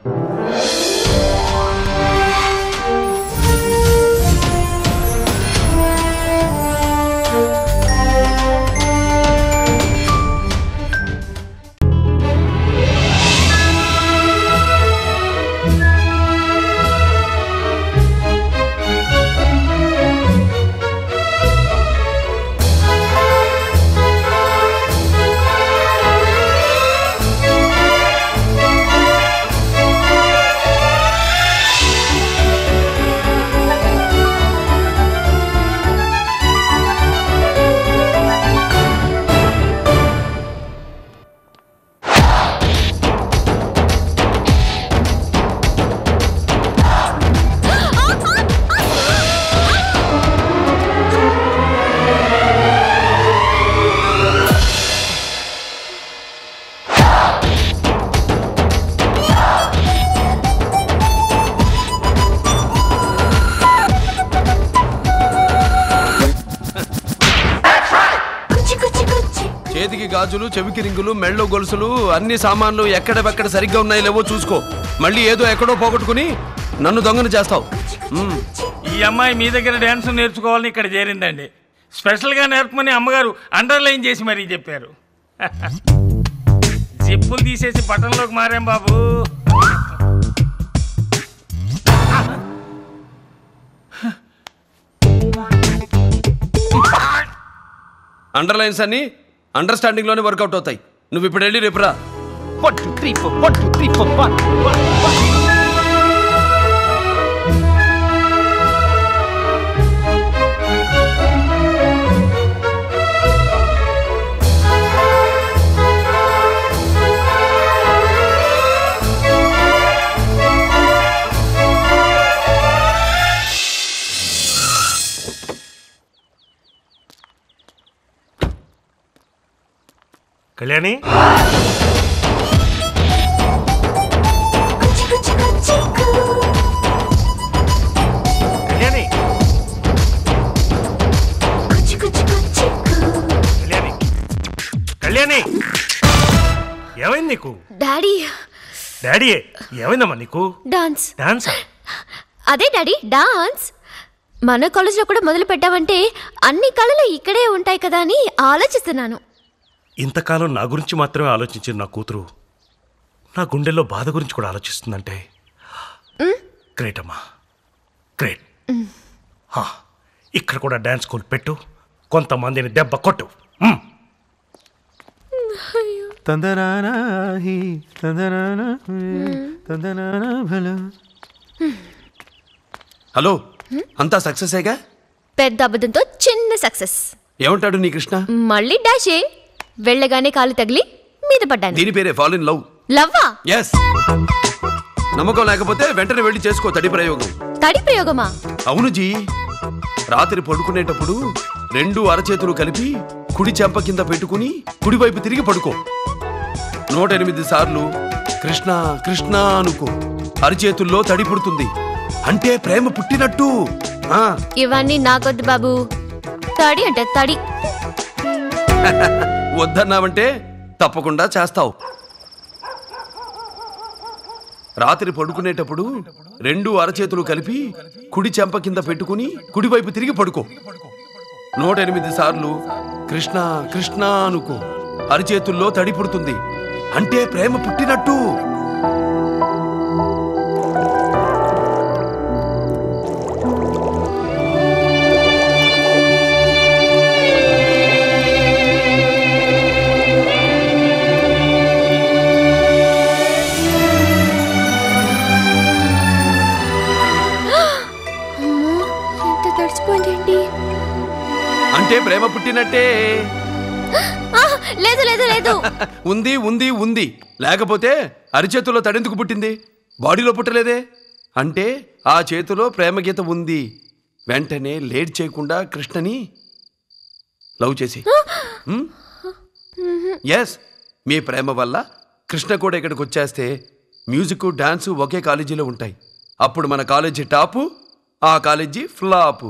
చేతికి గాజులు చెవికి రింగులు మెళ్ళో గొలుసులు అన్ని సామాన్లు ఎక్కడెక్కడ సరిగ్గా ఉన్నాయో లేవో చూసుకో మళ్ళీ ఏదో ఎక్కడో పోగొట్టుకుని నన్ను దొంగను చేస్తావు మ్మ్. ఈ అమ్మాయి మీ దగ్గర డ్యాన్స్ నేర్చుకోవాలని ఇక్కడ చేరిందండి స్పెషల్గా నేర్పమని అమ్మగారు అండర్లైన్ చేసి మరీ చెప్పారు జిప్పులు తీసేసి బటన్లోకి మారాం బాబు అండర్లైన్స్ అన్ని అండర్స్టాండింగ్ లోనే వర్కౌట్ అవుతాయి నువ్వు ఇప్పుడు వెళ్ళి రేపు రా One, two, three, four. One, two, three, four. One, one, one. Kalyani Kalyani Kalyani Kalyani ఏమైంది నీకు డాడీ డాడీ ఏమైందమ్మా నీకు డాన్స్ డాన్సా అదే డాడీ డాన్స్ మన కాలేజ్లో కూడా మొదలు పెట్టావంటే అన్ని కళలు ఇక్కడే ఉంటాయి కదా అని ఆలోచిస్తున్నాను ఇంతకాలం నా గురించి మాత్రమే ఆలోచించిన నా కూతురు నా గుండెల్లో బాధ గురించి కూడా ఆలోచిస్తుందంటే గ్రేట్ అమ్మా గ్రేట్ హా, ఇక్కడ కూడా డ్యాన్స్ స్కూల్ పెట్టు కొంతమందిని దెబ్బ కొట్టు మ్. తందనానా హి, తందనానా హి, తందనానా భల. హలో అంతా సక్సెసేగా పెద్ద అబద్ధంతో చిన్న సక్సెస్ ఏమంటాడు నీ కృష్ణ మళ్ళీ డాషే వెళ్ళగానే కాలు తగిలి మీద పడ్డాను దీని పేరే ఫాల్ ఇన్ లవ్ లవ్వా ఎస్ నమ్మకం లేకపోతే వెంటనే వెళ్ళి చేసుకో తడి ప్రయోగం తడి ప్రయోగమా అవును జీ రాత్రి పడుకునేటప్పుడు రెండు అరచేతులు కలిపి కుడి చెంప కింద పెట్టుకుని కుడివైపు తిరిగి పడుకో నూట ఎనిమిది సార్లు కృష్ణ కృష్ణ అనుకో అరచేతుల్లో తడి పుడుతుంది అంటే ప్రేమ పుట్టినట్టు ఆ ఇవన్నీ నాకొద్దు బాబు తడి అంటే తడి వద్దన్నావంటే తప్పకుండా చేస్తావు రాత్రి పడుకునేటప్పుడు రెండు అరచేతులు కలిపి కుడి చెంప కింద పెట్టుకుని కుడివైపు తిరిగి పడుకో నూట ఎనిమిది సార్లు కృష్ణ కృష్ణ అనుకో అరచేతుల్లో తడి పుడుతుంది అంటే ప్రేమ పుట్టినట్టు ఎంత తడిచిపోయిందేంటి అంటే ప్రేమ పుట్టినట్టే ఆ, లేదు లేదు లేదు ఉంది ఉంది ఉంది లేకపోతే అరిచేతుల్లో తడెందుకు పుట్టింది బాడీలో పుట్టలేదే అంటే ఆ చేతిలో ప్రేమ గీత ఉంది వెంటనే లేట్ చేయకుండా కృష్ణని లవ్ చేసి ఎస్ మీ ప్రేమ వల్ల కృష్ణ కూడా ఇక్కడికి వచ్చేస్తే మ్యూజిక్ డాన్స్ ఒకే కాలేజీలో ఉంటాయి అప్పుడు మన కాలేజీ టాపు ఆ college flop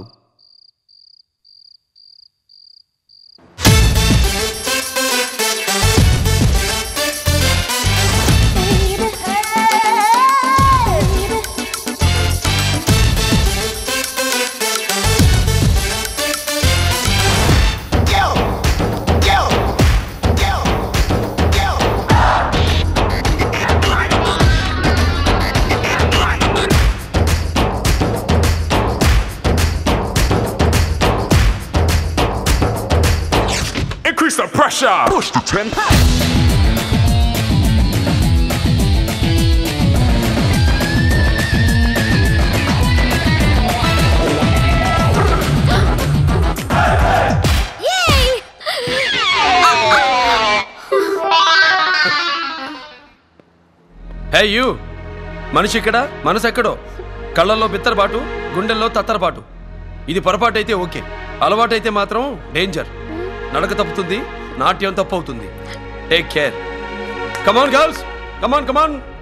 shot. Push the tempo. Hey you మనిషి ఇక్కడ మనసు ఎక్కడో కళ్ళల్లో బిత్తరపాటు గుండెల్లో తత్తరపాటు ఇది పొరపాటు అయితే ఓకే అలవాటు అయితే మాత్రం డేంజర్ నడక తప్పుతుంది నాట్యం తప్పు అవుతుంది take care come on girls come on కమాన్